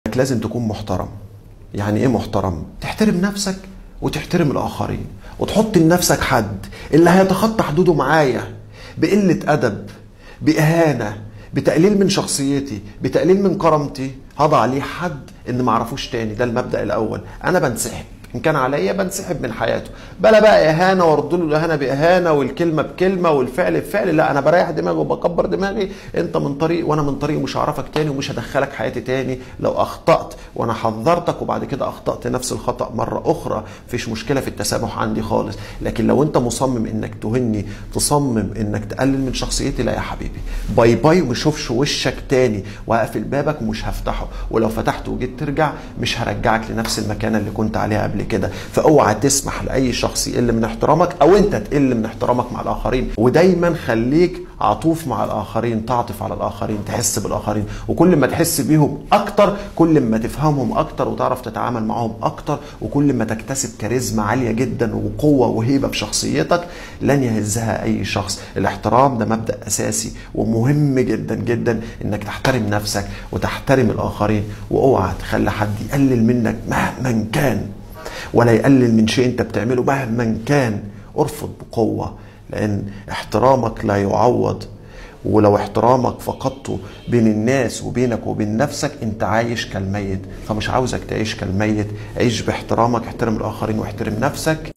لازم تكون محترم يعني ايه محترم تحترم نفسك وتحترم الاخرين وتحط لنفسك حد اللي هيتخطى حدوده معايا بقله ادب باهانه بتقليل من شخصيتي بتقليل من كرامتي هضع عليه حد ان ما اعرفوش تاني ده المبدا الاول انا بنسحب ان كان عليا بنسحب من حياته بلا بقى اهانه وارد له الاهانه باهانه والكلمه بكلمه والفعل بفعل لا انا بريح دماغي وبكبر دماغي انت من طريق وانا من طريق مش هعرفك تاني ومش هدخلك حياتي تاني لو اخطات وانا حذرتك وبعد كده اخطات نفس الخطا مره اخرى مفيش مشكله في التسامح عندي خالص لكن لو انت مصمم انك تهني تصمم انك تقلل من شخصيتي لا يا حبيبي باي باي وما اشوفش وشك تاني وهقفل بابك ومش هفتحه ولو فتحته وجيت ترجع مش هرجعك لنفس المكانه اللي كنت عليها قبل كده فاوعى تسمح لاي شخص يقل من احترامك او انت تقل من احترامك مع الاخرين ودايما خليك عطوف مع الاخرين تعطف على الاخرين تحس بالاخرين وكل ما تحس بيهم اكتر كل ما تفهمهم اكتر وتعرف تتعامل معهم اكتر وكل ما تكتسب كاريزما عاليه جدا وقوه وهيبه في شخصيتك لن يهزها اي شخص الاحترام ده مبدا اساسي ومهم جدا جدا انك تحترم نفسك وتحترم الاخرين واوعى تخلي حد يقلل منك مهما كان ولا يقلل من شيء انت بتعمله مهما كان ارفض بقوه لان احترامك لا يعوض ولو احترامك فقدته بين الناس وبينك وبين نفسك انت عايش كالميت فمش عاوزك تعيش كالميت عيش باحترامك احترم الاخرين واحترم نفسك